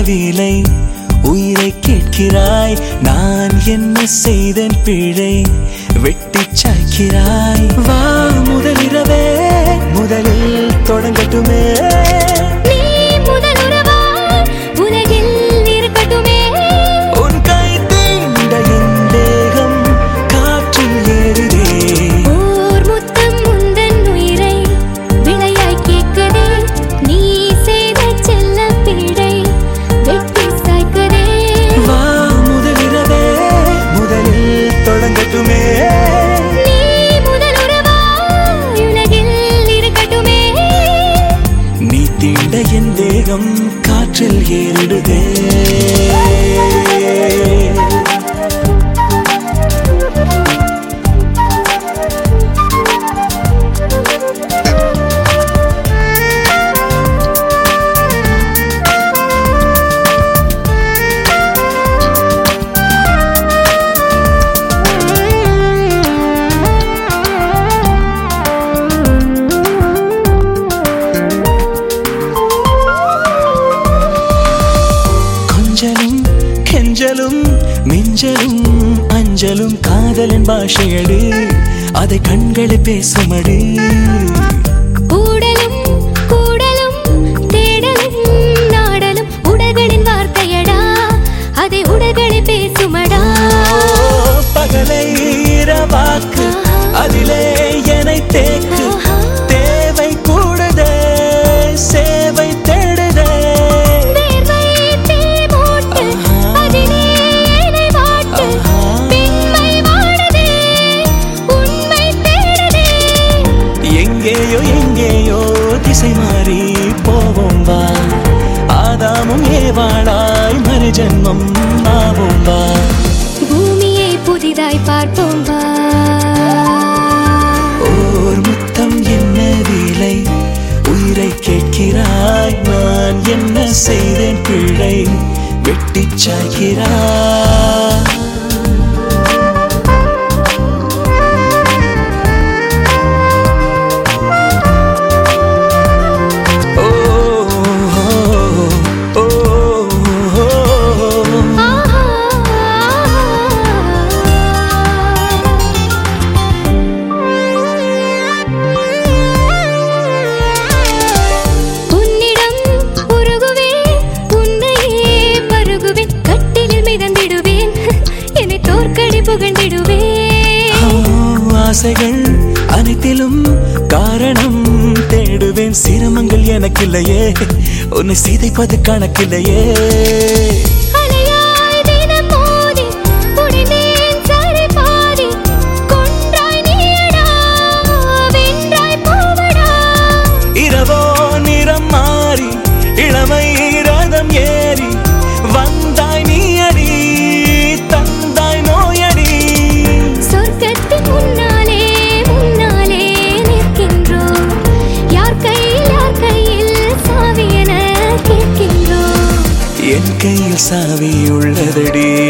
வீலை உயிரை கேட்கிறாய் நான் என்ன செய்தேன் பிழை வெட்டி சாய்க்கிறாய் வா முதலிரவே முதலில் தொடங்கட்டுமே நீ முதலுறவா உலகில் இருக்கட்டுமே உன் கை தீண்ட என் தேகம் காற்றில் ஏறுதே ஓர் முத்தம் உந்தன் உயிரை விளையாய் கேட்கதே நீ செய்த செல்ல பிழை வெட்டி சாய்க்கதே வா முதலிரவே முதலில் தொடங்கட்டுமே நீ முதலுறவா உலகில் இருக்கட்டுமே நீ தீண்ட என் தேகம் காற்றில் ஏறிடுதே கொஞ்சலும் கெஞ்சலும் மிஞ்சலும் அஞ்சலும் காதலின் பாஷையடு அதை கண்களை பேசுமடு கூடலும் கூடலும் தேடலும் நாடலும் உடல்களின் வார்த்தையடா அதை உடல்களை பேசுமடா பகலை இரவாக்கு அதிலே என்னை தேக்கு தேவை கூடுதே சேவை தேடுதே வேர்வை தீ மூட்டு அதிலே என்னை வாட்டு பெண்மை வாடுதே உண்மை தேடுதே எங்கேயோ எங்கேயோ திசை மாறி போவோம் வா ஆதாமும் ஏவாளாய் மறு ஜென்மம் ஆவோம் வா பூமியை புதிதாய் பார்ப்போம் வா ஓர் முத்தம் என்ன வீலை உயிரை கேட்கிறாய் நான் என்ன செய்தேன் பிழை வெட்டிச் சாய்கிறாய் ஓ, ஓ, ஓ, ஓ. உன்னிடம் உருகுவேன் உன்னையே பருகுவேன் கட்டிலில் மிதந்திடுவேன் என்னை தோற்கடி புகழ்ந்திடுவேன் ஆசைகள் அனைத்திலும் காரணம் தேடுவேன் சிரமங்கள் எனக்கில்லையே உன்னை சிதைப்பது கணக்கில்லையே அலையாய் தினம் மோதி உடைந்தேன் சரி பாதி கொன்றாய் நீயடா வென்றாய் பூவடா இரவோ நிறம் மாறி இளமை ரதம் ஏறி வந்தாய் நீ அடி தந்தாய் நோயடி சொர்க்கத்தின் முன்னாலே முன்னாலே நிற்கின்றோம் யார் கையில் யார் கையில் சாவி என கேட்கின்றோம் என் கையில் சாவி உள்ளதடி